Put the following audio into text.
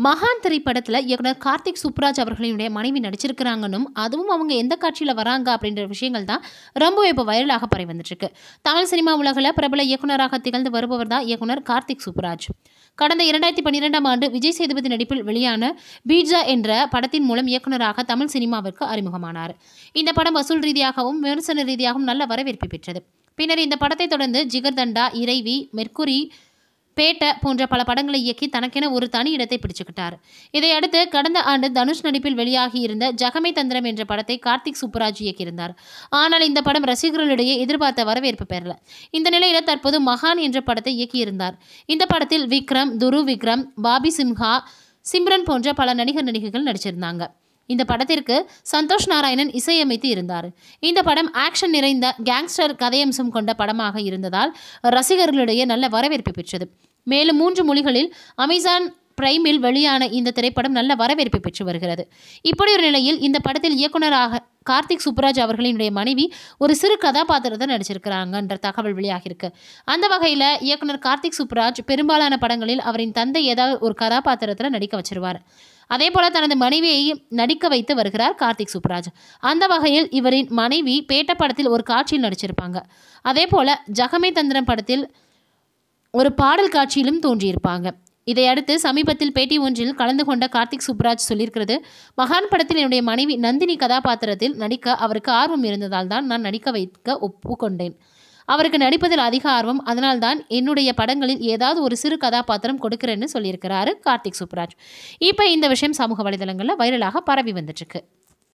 மகான் திரைப்படத்தில் இயக்குனர் கார்த்திக் சுப்ராஜ் அவர்களினுடைய மனைவி நடிச்சிருக்கிறாங்கன்னும் அதுவும் அவங்க எந்த காட்சியில் வராங்க அப்படின்ற விஷயங்கள் தான் ரொம்ப இப்போ வைரலாக பரவி வந்துட்டுருக்கு தமிழ் சினிமா உலகில் பிரபல இயக்குனராக திகழ்ந்து வருபவர் தான் இயக்குனர் கார்த்திக் சுப்ராஜ் கடந்த இரண்டாயிரத்தி பன்னிரெண்டாம் ஆண்டு விஜய் சேதுபதி நடிப்பில் வெளியான பீட்சா என்ற படத்தின் மூலம் இயக்குனராக தமிழ் சினிமாவிற்கு அறிமுகமானார் இந்த படம் வசூல் ரீதியாகவும் விமர்சன ரீதியாகவும் நல்ல வரவேற்பு பெற்றது பின்னர் இந்த படத்தை தொடர்ந்து ஜிகர்தண்டா இறைவி மெர்க்குரி பேட்ட போன்ற பல படங்களை இயக்கி தனக்கென ஒரு தனி இடத்தை பிடிச்சுக்கிட்டார் இதையடுத்து கடந்த ஆண்டு தனுஷ் நடிப்பில் வெளியாகி இருந்த ஜகமே தந்திரம் என்ற படத்தை கார்த்திக் சுப்புராஜ் இயக்கியிருந்தார் ஆனால் இந்த படம் ரசிகர்களிடையே எதிர்பார்த்த வரவேற்பு பெறல இந்த நிலையில தற்போது மகான் என்ற படத்தை இயக்கியிருந்தார் இந்த படத்தில் விக்ரம் துரு விக்ரம் பாபி சிம்ஹா சிம்ரன் போன்ற பல நடிகர் நடிகைகள் நடிச்சிருந்தாங்க இந்த படத்திற்கு சந்தோஷ் நாராயணன் இசையமைத்து இருந்தார் இந்த படம் ஆக்ஷன் நிறைந்த கேங்ஸ்டர் கதையம்சம் கொண்ட படமாக இருந்ததால் ரசிகர்களிடையே நல்ல வரவேற்பு பெற்றது மேலும் மூன்று மொழிகளில் அமேசான் பிரைமில் வெளியான இந்த திரைப்படம் நல்ல வரவேற்பை பெற்று வருகிறது இப்படி ஒரு நிலையில் இந்த படத்தில் இயக்குனராக கார்த்திக் சுப்ராஜ் அவர்களினுடைய மனைவி ஒரு சிறு கதாபாத்திரத்தை நடிச்சிருக்கிறாங்கன்ற தகவல் வெளியாகியிருக்கு அந்த வகையில் இயக்குனர் கார்த்திக் சுப்ராஜ் பெரும்பாலான படங்களில் அவரின் தந்தை ஏதாவது ஒரு கதாபாத்திரத்தில் நடிக்க வச்சிருவார் அதே போல தனது மனைவியை நடிக்க வைத்து வருகிறார் கார்த்திக் சுப்ராஜ் அந்த வகையில் இவரின் மனைவி பேட்ட படத்தில் ஒரு காட்சியில் நடிச்சிருப்பாங்க அதே போல ஜகமே தந்திரம் படத்தில் ஒரு பாடல் காட்சியிலும் தோன்றியிருப்பாங்க இதையடுத்து சமீபத்தில் பேட்டி ஒன்றில் கலந்து கொண்ட கார்த்திக் சுப்ராஜ் சொல்லியிருக்கிறது மகான் படத்தில் என்னுடைய மனைவி நந்தினி கதாபாத்திரத்தில் நடிக்க அவருக்கு ஆர்வம் இருந்ததால் தான் நான் நடிக்க வைக்க ஒப்புக்கொண்டேன் அவருக்கு நடிப்பதில் அதிக ஆர்வம் அதனால்தான் என்னுடைய படங்களில் ஏதாவது ஒரு சிறு கதாபாத்திரம் கொடுக்கிறேன்னு சொல்லியிருக்கிறாரு கார்த்திக் சுப்ராஜ் இப்போ இந்த விஷயம் சமூக வலைதளங்களில் வைரலாக பரவி வந்துட்டுருக்கு